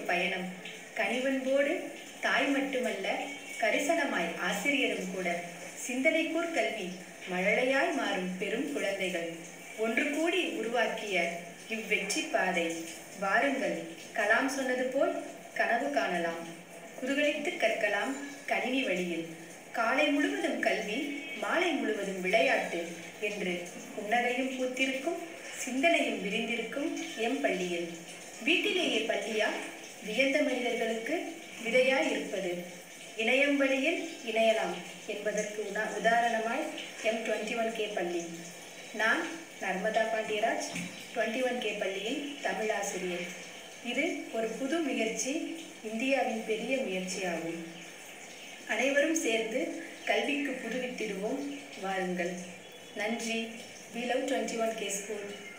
பயணம் கனிவன்போடு தாய் மட்டுமல்ல கரிசனமாய் ஆசிரியரும் கூட சிந்தனைக்கூர் கல்வி மழலையாய் மாறும் பெரும் குழந்தைகள் ஒன்று கூடி உருவாக்கிய இவ்வெற்றி பாதை வாருங்கள் கலாம் சொன்னது போல் கனவு காணலாம் குதூகலித்து கற்கலாம் கணினி வழியில் காலை முழுவதும் கல்வி மாலை முழுவதும் விளையாட்டு என்று புன்னகையும் பூத்திருக்கும் சிந்தனையும் விரிந்திருக்கும் எம் பள்ளியில் வீட்டிலேயே பள்ளியா வியந்த மனிதர்களுக்கு விதையாய் இருப்பது இணையம் வழியில் இணையலாம் என்பதற்கு உதா உதாரணமாய் எம் டுவெண்ட்டி ஒன் கே பள்ளி நான் Narmada Pandiyaraj twenty one K பள்ளியின் தமிழாசிரியர் இது ஒரு புது முயற்சி இந்தியாவின் பெரிய முயற்சியாகும் அனைவரும் சேர்ந்து கல்விக்கு புதுவித்திடுவோம் வாருங்கள் நன்றி we love twenty one K school